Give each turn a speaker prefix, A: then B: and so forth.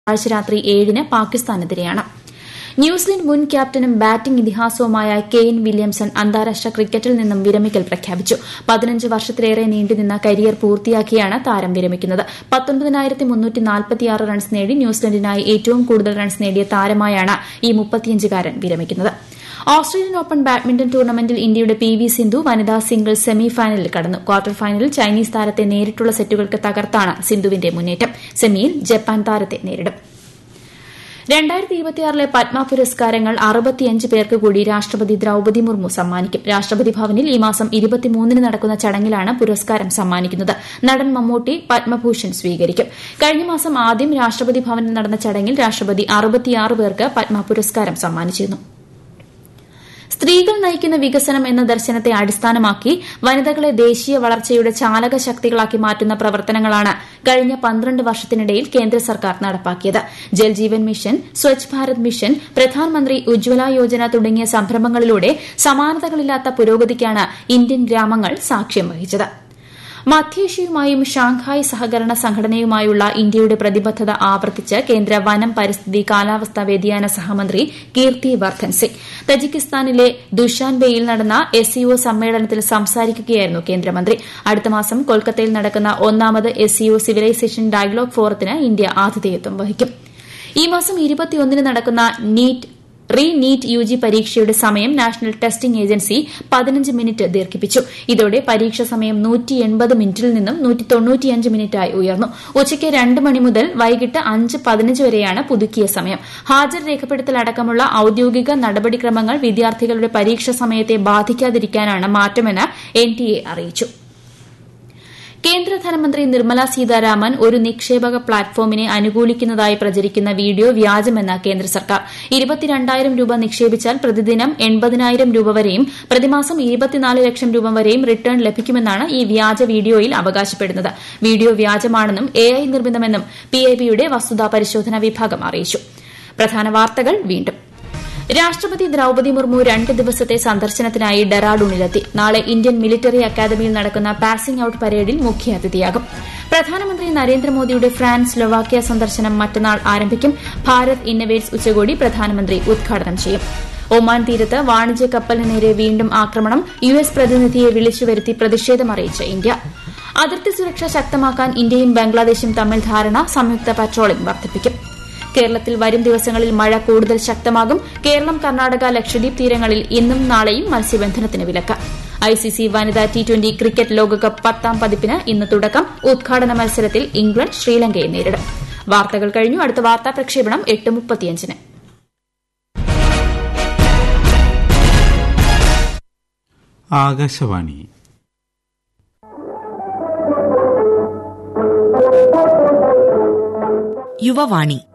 A: ഞായറാഴ്ച രാത്രി ഏഴിന് പാകിസ്ഥാനെതിരെയാണ് ന്യൂസിലൻഡ് മുൻ ക്യാപ്റ്റനും ബാറ്റിംഗ് ഇതിഹാസവുമായ കെയ്ൻ വില്യംസൺ അന്താരാഷ്ട്ര ക്രിക്കറ്റിൽ നിന്നും വിരമിക്കൽ പ്രഖ്യാപിച്ചു പതിനഞ്ച് വർഷത്തിലേറെ നീണ്ടുനിന്ന കരിയർ പൂർത്തിയാക്കിയാണ് താരം വിരമിക്കുന്നത് റൺസ് നേടി ന്യൂസിലൻഡിനായി ഏറ്റവും കൂടുതൽ റൺസ് നേടിയ താരമായാണ് ഈ മുപ്പത്തിയഞ്ചുകാരൻ വിരമിക്കുന്നത് ഓസ്ട്രേലിയൻ ഓപ്പൺ ബാഡ്മിന്റൺ ടൂർണമെന്റിൽ ഇന്ത്യയുടെ പി വി സിന്ധു വനിതാ സിംഗിൾസ് സെമി ഫൈനലിൽ കടന്നു ക്വാർട്ടർ ഫൈനലിൽ ചൈനീസ് താരത്തെ നേരിട്ടുള്ള സെറ്റുകൾക്ക് തകർത്താണ് സിന്ധുവിന്റെ മുന്നേറ്റം സെമിയിൽ ജപ്പാൻ താരത്തെ നേരിടും രണ്ടായിരത്തി ഇരുപത്തിയാറിലെ പത്മ പുരസ്കാരങ്ങൾ അറുപത്തിയഞ്ച് പേർക്ക് കൂടി രാഷ്ട്രപതി ദ്രൌപതി മുർമു സമ്മാനിക്കും രാഷ്ട്രപതി ഭവനിൽ ഈ മാസം ഇരുപത്തിമൂന്നിന് നടക്കുന്ന ചടങ്ങിലാണ് പുരസ്കാരം സമ്മാനിക്കുന്നത് നടൻ മമ്മൂട്ടി പത്മഭൂഷൺ സ്വീകരിക്കും കഴിഞ്ഞ മാസം ആദ്യം രാഷ്ട്രപതി ഭവനിൽ നടന്ന ചടങ്ങിൽ രാഷ്ട്രപതി അറുപത്തിയാറ് പേർക്ക് പത്മ പുരസ്കാരം സമ്മാനിച്ചിരുന്നു സ്ത്രീകൾ നയിക്കുന്ന വികസനം എന്ന ദർശനത്തെ അടിസ്ഥാനമാക്കി വനിതകളെ ദേശീയ വളർച്ചയുടെ ചാലക ശക്തികളാക്കി മാറ്റുന്ന പ്രവർത്തനങ്ങളാണ് കഴിഞ്ഞ പന്ത്രണ്ട് വർഷത്തിനിടയിൽ കേന്ദ്ര സർക്കാർ നടപ്പാക്കിയത് ജൽജീവൻ മിഷൻ സ്വച്ഛ് ഭാരത് മിഷൻ പ്രധാനമന്ത്രി ഉജ്ജ്വല യോജന തുടങ്ങിയ സംരംഭങ്ങളിലൂടെ സമാനതകളില്ലാത്ത പുരോഗതിക്കാണ് ഇന്ത്യൻ ഗ്രാമങ്ങൾ സാക്ഷ്യം വഹിച്ചത് മധ്യേഷ്യയുമായും ഷാങ്ഹായ് സഹകരണ സംഘടനയുമായുള്ള ഇന്ത്യയുടെ പ്രതിബദ്ധത ആവർത്തിച്ച് കേന്ദ്ര വനം പരിസ്ഥിതി കാലാവസ്ഥാ വ്യതിയാന സഹമന്ത്രി കീർത്തി വർദ്ധൻ സിംഗ് തജിക്കിസ്ഥാനിലെ ദുഷാൻബെയിൽ നടന്ന എസ് സമ്മേളനത്തിൽ സംസാരിക്കുകയായിരുന്നു കേന്ദ്രമന്ത്രി അടുത്ത മാസം കൊൽക്കത്തയിൽ നടക്കുന്ന ഒന്നാമത് എസ് സിവിലൈസേഷൻ ഡയലോഗ് ഫോറത്തിന് ഇന്ത്യ ആതിഥേയത്വം വഹിക്കും ഈ മാസം ഇരുപത്തിയൊന്നിന് നടക്കുന്ന NEET re NEET U G പരീക്ഷയുടെ സമയം നാഷണൽ ടെസ്റ്റിംഗ് ഏജൻസി പതിനഞ്ച് മിനിറ്റ് ദീർഘിപ്പിച്ചു ഇതോടെ പരീക്ഷ സമയം മിനിറ്റിൽ നിന്നും മിനിറ്റായി ഉയർന്നു ഉച്ചയ്ക്ക് രണ്ട് മണി മുതൽ വൈകിട്ട് അഞ്ച് പതിനഞ്ച് വരെയാണ് പുതുക്കിയ സമയം ഹാജർ രേഖപ്പെടുത്തൽ അടക്കമുള്ള ഔദ്യോഗിക നടപടിക്രമങ്ങൾ വിദ്യാർത്ഥികളുടെ പരീക്ഷ സമയത്തെ ബാധിക്കാതിരിക്കാനാണ് മാറ്റമെന്ന് എൻടിഎ അറിയിച്ചു കേന്ദ്ര ധനമന്ത്രി നിർമ്മല സീതാരാമൻ ഒരു നിക്ഷേപക പ്ലാറ്റ്ഫോമിനെ അനുകൂലിക്കുന്നതായി പ്രചരിക്കുന്ന വീഡിയോ വ്യാജമെന്ന് കേന്ദ്ര സർക്കാർ ഇരുപത്തിരണ്ടായിരം രൂപ നിക്ഷേപിച്ചാൽ പ്രതിദിനം എൺപതിനായിരം രൂപ വരെയും പ്രതിമാസം ഇരുപത്തിനാല് ലക്ഷം രൂപ വരെയും റിട്ടേൺ ലഭിക്കുമെന്നാണ് ഈ വ്യാജ വീഡിയോയിൽ അവകാശപ്പെടുന്നത് വീഡിയോ വ്യാജമാണെന്നും എഐ നിർമ്മിതമെന്നും പിഐബിയുടെ വസ്തുതാ പരിശോധനാ വിഭാഗം അറിയിച്ചു പ്രധാന വാർത്തകൾ വീണ്ടും രാഷ്ട്രപതി ദ്രൌപതി മുർമു രണ്ട് ദിവസത്തെ സന്ദർശനത്തിനായി ഡെറാഡൂണിലെത്തി നാളെ ഇന്ത്യൻ മിലിറ്ററി അക്കാദമിയിൽ നടക്കുന്ന പാസിംഗ് ഔട്ട് പരേഡിൽ മുഖ്യാതിഥിയാകും പ്രധാനമന്ത്രി നരേന്ദ്രമോദിയുടെ ഫ്രാൻസ് സ്ലൊവാക്യ സന്ദർശനം മറ്റന്നാൾ ആരംഭിക്കും ഭാരത് ഇന്നവേറ്റ്സ് ഉച്ചകോടി പ്രധാനമന്ത്രി ഉദ്ഘാടനം ചെയ്യും ഒമാൻ തീരത്ത് വാണിജ്യ കപ്പലിന് നേരെ വീണ്ടും ആക്രമണം യു എസ് പ്രതിനിധിയെ വിളിച്ചുവരുത്തി പ്രതിഷേധമറിയിച്ച് ഇന്ത്യ അതിർത്തി സുരക്ഷ ശക്തമാക്കാൻ ഇന്ത്യയും ബംഗ്ലാദേശും തമ്മിൽ ധാരണ സംയുക്ത പട്രോളിംഗ് വർദ്ധിപ്പിക്കും കേരളത്തിൽ വരും ദിവസങ്ങളിൽ മഴ കൂടുതൽ ശക്തമാകും കേരളം കർണാടക ലക്ഷദ്വീപ് തീരങ്ങളിൽ ഇന്നും നാളെയും മത്സ്യബന്ധനത്തിന് വിലക്ക് ഐസിസി വനിതാ ടി ട്വന്റി ക്രിക്കറ്റ് ലോകകപ്പ് പത്താം പതിപ്പിന് ഇന്ന് തുടക്കം ഉദ്ഘാടന മത്സരത്തിൽ ഇംഗ്ലണ്ട് ശ്രീലങ്കയെ നേരിടും വാർത്തകൾ കഴിഞ്ഞു അടുത്ത വാർത്താ പ്രക്ഷേപണം എട്ട് മുപ്പത്തിയഞ്ചിന്
B: ആകാശവാണി
C: യുവവാണി